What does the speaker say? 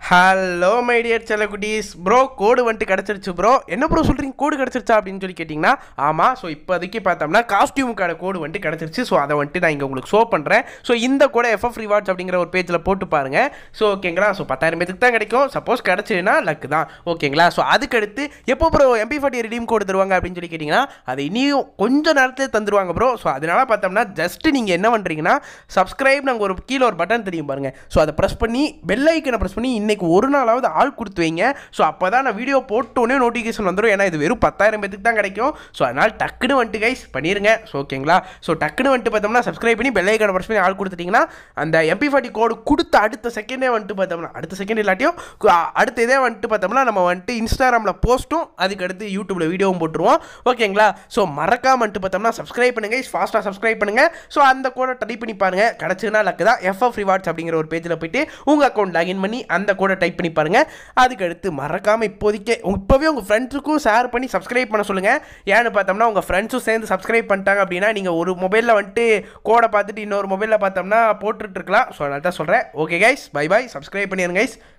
hello my dear செல்லக்குட்டீஸ் bro code வந்துட்டு கிடச்சிருச்சு ப்ரோ என்ன ப்ரோ சொல்கிறீங்க கோடு கிடச்சிருச்சா அப்படின்னு சொல்லி கேட்டிங்கன்னா ஆமாம் ஸோ இப்போதைக்கு பார்த்தோம்னா காஸ்டியூமுக்கான கோடு வந்துட்டு கிடச்சிருச்சு ஸோ அதை வந்துட்டு நான் இங்கே உங்களுக்கு ஷோ பண்ணுறேன் ஸோ இந்த கூட எஃப்எஃப் ரிவார்ட்ஸ் அப்படிங்கிற ஒரு பேஜில் போட்டு பாருங்கள் ஸோ ஓகேங்களா ஸோ பத்தாயிரம் பேத்துக்கு தான் கிடைக்கும் சப்போஸ் கிடச்சிதுன்னா லக்கு தான் ஓகேங்களா ஸோ அதுக்கடுத்து எப்போ bro MP forty redeem code தருவாங்க அப்படின்னு சொல்லி கேட்டிங்கன்னா அதை இனியும் கொஞ்ச நேரத்தில் தந்துருவாங்க ப்ரோ ஸோ அதனால பார்த்தோம்னா ஜஸ்ட் நீங்கள் என்ன பண்ணுறீங்கன்னா சப்ஸ்கிரைப் நாங்கள் ஒரு கீழே ஒரு பட்டன் தெரியும் பாருங்கள் ஸோ அதை ப்ரெஸ் பண்ணி பெல் ஐக்கனை ப்ரெஸ் பண்ணி இன்னைக்கு ஒரு நாளாவது ஆள் கொடுத்து வைங்க ஸோ அப்போ தான் நான் வீடியோ போட்டோன்னே நோட்டிஃபிகேஷன் வந்துடும் ஏன்னா இது வெறும் பத்தாயிரம் பேத்துக்கு தான் கிடைக்கும் ஸோ அதனால் டக்குன்னு வந்துட்டு கைஸ் பண்ணிடுங்க ஸோ ஓகேங்களா ஸோ டக்குன்னு வந்துட்டு பார்த்தோம்னா சப்ஸ்கிரைப் பண்ணி பெல் ஐக்கனை ப்ரெஸ் பண்ணி ஆள் கொடுத்துட்டிங்கன்னா அந்த எம்பி ஃபார்ட்டி கோடு கொடுத்த அடுத்த செகண்டே வந்துட்டு பார்த்தோம்னா அடுத்த செகண்ட் இல்லாட்டியும் கு- அடுத்த இதே வந்துட்டு பார்த்தோம்னா நம்ம வந்துட்டு இன்ஸ்டாகிராமில் போஸ்ட்டும் அதுக்கு அடுத்து யூடியூப்பில் வீடியோவும் போட்டுருவோம் ஓகேங்களா ஸோ மறக்காம வந்துட்டு பார்த்தோம்னா சப்ஸ்கிரைப் பண்ணுங்க ஃபாஸ்ட்டாக சப்ஸ்கிரைப் பண்ணுங்க ஸோ அந்த கோடை ட்ரை பண்ணி பாருங்க கிடச்சுன்னா லக்கு தான் எஃப்எஃப் ரிவார்ட்ஸ் அப்படிங்கிற ஒரு பேஜில் போயிட்டு உங்கள் அக்கௌண்ட் லாகின் பண்ணி அந்த கோடை டைப் பண்ணி பாருங்க அதுக்கு அடுத்து மறக்காம இப்போதைக்கே உங்க- இப்போவே உங்கள் ஃப்ரெண்ட்ஸுக்கும் ஷேர் பண்ணி சப்ஸ்கிரைப் பண்ண சொல்லுங்க ஏன்னு பார்த்தோம்னா உங்கள் ஃப்ரெண்ட்ஸும் சேர்ந்து சப்ஸ்கிரைப் பண்ணிட்டாங்க அப்படின்னா நீங்கள் ஒரு மொபைலில் வந்துட்டு கோடை பார்த்துட்டு இன்னொரு மொபைலில் பார்த்தோம்னா போட்டுட்டு இருக்கலாம் ஸோ அதனால தான் சொல்கிறேன் okay guys bye bye subscribe பண்ணிடுங்க கைஸ்